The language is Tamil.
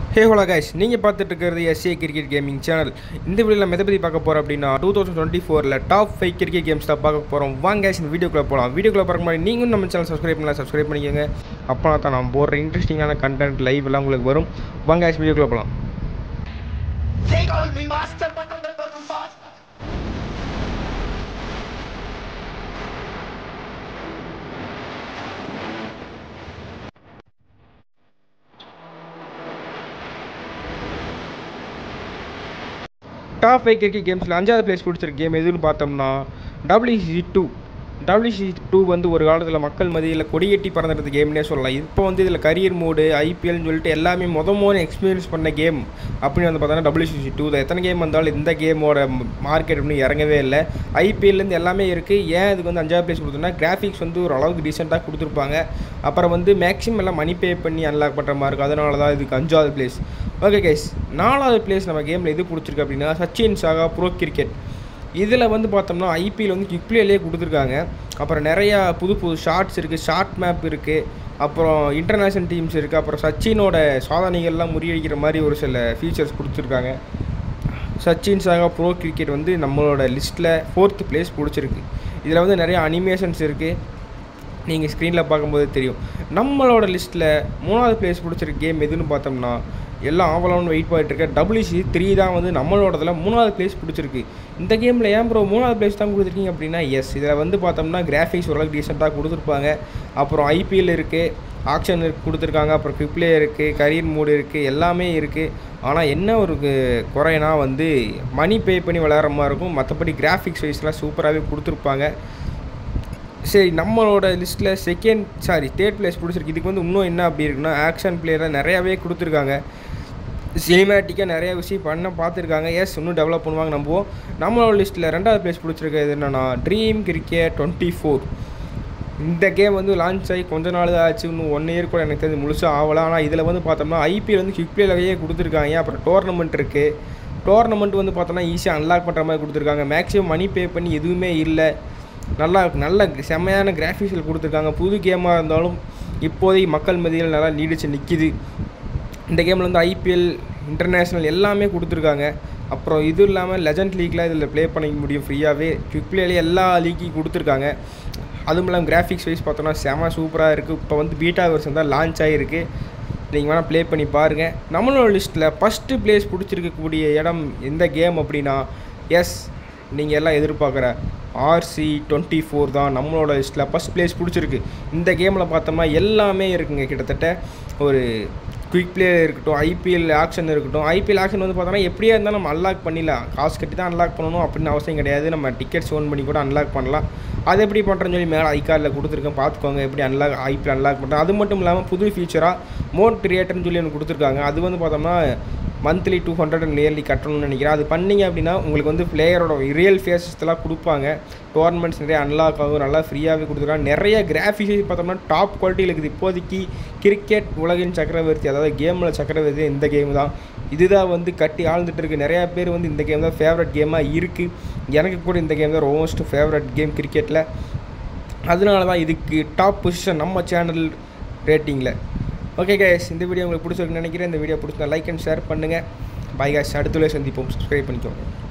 ஹே ஹோலா கைஸ் நீங்கள் பார்த்துட்டு இருக்கிறது எஸ்ஏ கிரிக்கெட் கேமிங் சேனல் இந்த வீடியோவில் நம்ம எதை பற்றி பார்க்க போகிறோம் அப்படின்னா டூ தௌசண்ட் டுவெண்ட்டி ஃபோரில் டாப் ஃபைவ் கிரிக்கெட் கேம்ஸ் தான் பார்க்க போகிறோம் வாங்க guys, இந்த வீடியோக்குள்ளே போகலாம் வீடியோக்குள்ளே பார்க்க மாதிரி நீங்களும் நம்ம சேனல் சப்ஸ்கிரைப் பண்ணலாம் சப்ஸ்கிரைப் பண்ணிக்கோங்க அப்போ தான் நான் போடுற இன்ட்ரெஸ்டிங்கான கண்டென்ட் லைவ் எல்லாம் உங்களுக்கு வரும் வாங்க guys, வீடியோக்குள்ளே போகலாம் They call me master, but I'm the one fast. Top five cricket கேம்ஸில் அஞ்சாவது பிளேஸ் பிடிச்சிருக்க கேம் எதுன்னு பார்த்தோம்னா டபிள்யூசி டூ டபிள்யூசி டூ வந்து ஒரு காலத்தில் மக்கள் மத்தியில் கொடியேட்டி பறந்துருந்த கேம்னே சொல்லலாம் இப்போ வந்து இதில் கரியர் மோடு ஐபிஎல்னு சொல்லிட்டு எல்லாமே முத முதல்ல எக்ஸ்பீரியன்ஸ் பண்ண கேம் அப்படின்னு வந்து பார்த்தோன்னா டபிள்யூசிசி டூ தான் எத்தனை கேம் வந்தாலும் இந்த கேமோட மார்க்கெட் இன்னும் இறங்கவே இல்லை ஐபிஎல்லேருந்து எல்லாமே இருக்குது ஏன் இதுக்கு வந்து அஞ்சாவது பிளேஸ் கொடுத்தோம்னா கிராஃபிக்ஸ் வந்து ஒரு அளவுக்கு டீசெண்டாக கொடுத்துருப்பாங்க அப்புறம் வந்து மேக்ஸிமம் எல்லாம் மணி பே பண்ணி அன்லாக் பண்ணுற மாதிரி இருக்கும் அதனால தான் இதுக்கு அஞ்சாவது பிளேஸ் ஓகே கைஸ் நாலாவது பிளேஸ் நம்ம கேமில் எது பிடிச்சிருக்கு அப்படின்னா சச்சின் சாகா ப்ரோ கிரிக்கெட் இதில் வந்து பார்த்தோம்னா ஐபிஎல் வந்து கிக்லேயே கொடுத்துருக்காங்க அப்புறம் நிறையா புது புது ஷார்ட்ஸ் இருக்குது ஷார்ட் மேப் இருக்குது அப்புறம் இன்டர்நேஷ்னல் டீம்ஸ் இருக்குது அப்புறம் சச்சினோட சாதனைகள்லாம் முறியடிக்கிற மாதிரி ஒரு சில ஃபீச்சர்ஸ் கொடுத்துருக்காங்க சச்சின் சாகா ப்ரோ கிரிக்கெட் வந்து நம்மளோட லிஸ்ட்டில் ஃபோர்த் பிளேஸ் பிடிச்சிருக்கு இதில் வந்து நிறைய அனிமேஷன்ஸ் இருக்குது நீங்கள் ஸ்க்ரீனில் பார்க்கும்போது தெரியும் நம்மளோட லிஸ்ட்டில் மூணாவது பிளேஸ் பிடிச்சிருக்க கேம் எதுன்னு பார்த்தோம்னா எல்லாம் ஆவலான்னு வெயிட் பண்ணிட்டு இருக்க டபிள்யூசி த்ரீ தான் வந்து நம்மளோடதில் மூணாவது பிளேஸ் பிடிச்சிருக்கு இந்த கேமில் ஏன் ப்ரோ மூணாவது பிளேஸ் தான் கொடுத்துருக்கீங்க அப்படின்னா எஸ் இதில் வந்து பார்த்தோம்னா கிராஃபிக்ஸ் ஓரளவுக்கு டீசெண்டாக கொடுத்துருப்பாங்க அப்புறம் ஐபிஎல் இருக்குது ஆக்ஷன் கொடுத்துருக்காங்க அப்புறம் குவிக்லே இருக்குது கரியர் மோடு இருக்குது எல்லாமே இருக்குது ஆனால் என்ன ஒரு கு- குறைனா வந்து மணி பே பண்ணி விளையாடுற மாதிரி இருக்கும் மற்றபடி கிராஃபிக்ஸ் வைஸ்லாம் சூப்பராகவே கொடுத்துருப்பாங்க சரி நம்மளோட லிஸ்ட்டில் செகண்ட் சாரி தேர்ட் பிளேஸ் பிடிச்சிருக்கு இதுக்கு வந்து இன்னும் என்ன அப்படி இருக்குன்னா ஆக்ஷன் பிளேயரில் நிறையாவே கொடுத்துருக்காங்க சினிமேட்டிக்காக நிறைய விஷயம் பண்ண பார்த்துருக்காங்க எஸ் இன்னும் டெவலப் பண்ணுவாங்க நம்புவோம் நம்மளோட லிஸ்ட்டில் ரெண்டாவது பிளேஸ் பிடிச்சிருக்கிறது என்னென்னா ட்ரீம் கிரிக்கெட் டுவெண்ட்டி ஃபோர் இந்த கேம் வந்து லான்ச் ஆகி கொஞ்ச நாள் தான் ஆச்சு இன்னும் ஒன் இயர் கூட எனக்கு தெரிஞ்சு முழுசாக ஆகலாம் ஆனால் இதில் வந்து பார்த்தோம்னா ஐபிஎல் வந்து குவிக் பிளேலவே கொடுத்துருக்காங்க அப்புறம் டோர்னமெண்ட் இருக்குது டோர்னமெண்ட் வந்து பார்த்தோம்னா ஈஸியாக அன்லாக் பண்ணுற மாதிரி கொடுத்துருக்காங்க மேக்ஸிமம் மணி பே பண்ணி எதுவுமே இல்லை நல்லா நல்ல செம்மையான கிராஃபிக்ஸில் கொடுத்துருக்காங்க புது கேமாக இருந்தாலும் இப்போதைக்கு மக்கள் மத்தியில் நல்லா நீடிச்சு நிற்கிது இந்த கேமில் வந்து ஐபிஎல் இன்டர்நேஷ்னல் எல்லாமே கொடுத்துருக்காங்க அப்புறம் இது இல்லாமல் லெஜண்ட் லீக்லாம் இதில் ப்ளே பண்ணிக்க முடியும் ஃப்ரீயாகவே குவிக் பிளேலேயே எல்லா லீக்கையும் கொடுத்துருக்காங்க அதுவும் இல்லாமல் கிராஃபிக்ஸ் வைஸ் பார்த்தோன்னா செம சூப்பராக இருக்குது இப்போ வந்து பீட்டா வெர்ஷன் தான் லான்ச் ஆகிருக்கு நீங்கள் வேணால் ப்ளே பண்ணி பாருங்கள் நம்மளோட லிஸ்ட்டில் ஃபஸ்ட்டு பிளேஸ் பிடிச்சிருக்கக்கூடிய இடம் எந்த கேம் அப்படின்னா எஸ் நீங்கள் எல்லாம் எதிர்பார்க்குற ஆர்சி டுவெண்ட்டி ஃபோர் தான் நம்மளோட லிஸ்ட்டில் ஃபஸ்ட் பிளேஸ் பிடிச்சிருக்கு இந்த கேமில் பார்த்தோம்னா எல்லாமே இருக்குங்க கிட்டத்தட்ட ஒரு குயிக் பிளே இருக்கட்டும் ஐபிஎல் ஆக்ஷன் இருக்கட்டும் ஐபிஎல் ஆக்ஷன் வந்து பார்த்தோம்னா எப்படியா இருந்தாலும் நம்ம அன்லாக் பண்ணிடலாம் காசு கட்டி தான் அன்லாக் பண்ணணும் அப்படின்னு அவசியம் கிடையாது நம்ம டிக்கெட்ஸ் ஓன் பண்ணி கூட அன்லாக் பண்ணலாம் அது எப்படி பண்ணுறேன்னு சொல்லி மேலே ஐகார்டில் கொடுத்துருக்கேன் பார்த்துக்கோங்க எப்படி அன்லாக் ஐபிஎல் அன்லாக் பண்ணுறேன் அது மட்டும் இல்லாமல் புது ஃபீச்சராக மோட் கிரியேட்டர்னு சொல்லி ஒன்று கொடுத்துருக்காங்க அது வந்து பார்த்தோம்னா monthly two hundred and nearly கட்டணும்னு நினைக்கிறேன் அது பண்ணீங்க அப்படின்னா உங்களுக்கு வந்து பிளேயரோட ரியல் ஃபேஸஸ்லாம் கொடுப்பாங்க டோர்னமெண்ட்ஸ் நிறைய அன்லாக் ஆகும் நல்லா ஃப்ரீயாகவே கொடுத்துருக்காங்க நிறைய கிராஃபிக்ஸ் பார்த்தோம்னா டாப் குவாலிட்டியில் இருக்குது இப்போதைக்கு கிரிக்கெட் உலகின் சக்கரவர்த்தி அதாவது கேமில் சக்கரவர்த்தி இந்த கேம் தான் இதுதான் வந்து கட்டி ஆழ்ந்துட்டு இருக்கு நிறையா பேர் வந்து இந்த கேம் தான் ஃபேவரட் கேமாக இருக்குது எனக்கு கூட இந்த கேம் தான் மோஸ்ட் ஃபேவரட் கேம் கிரிக்கெட்டில் அதனால தான் இதுக்கு டாப் பொசிஷன் நம்ம சேனல் ரேட்டிங்கில் ஓகே கேஸ் இந்த வீடியோ உங்களுக்கு பிடிச்சிருக்குன்னு நினைக்கிறேன் இந்த வீடியோ பிடிச்சா லைக் அண்ட் ஷேர் பண்ணுங்கள் பை கேஸ் அடுத்த சந்திப்போம் சப்ஸ்கிரைப் பண்ணிக்கோங்க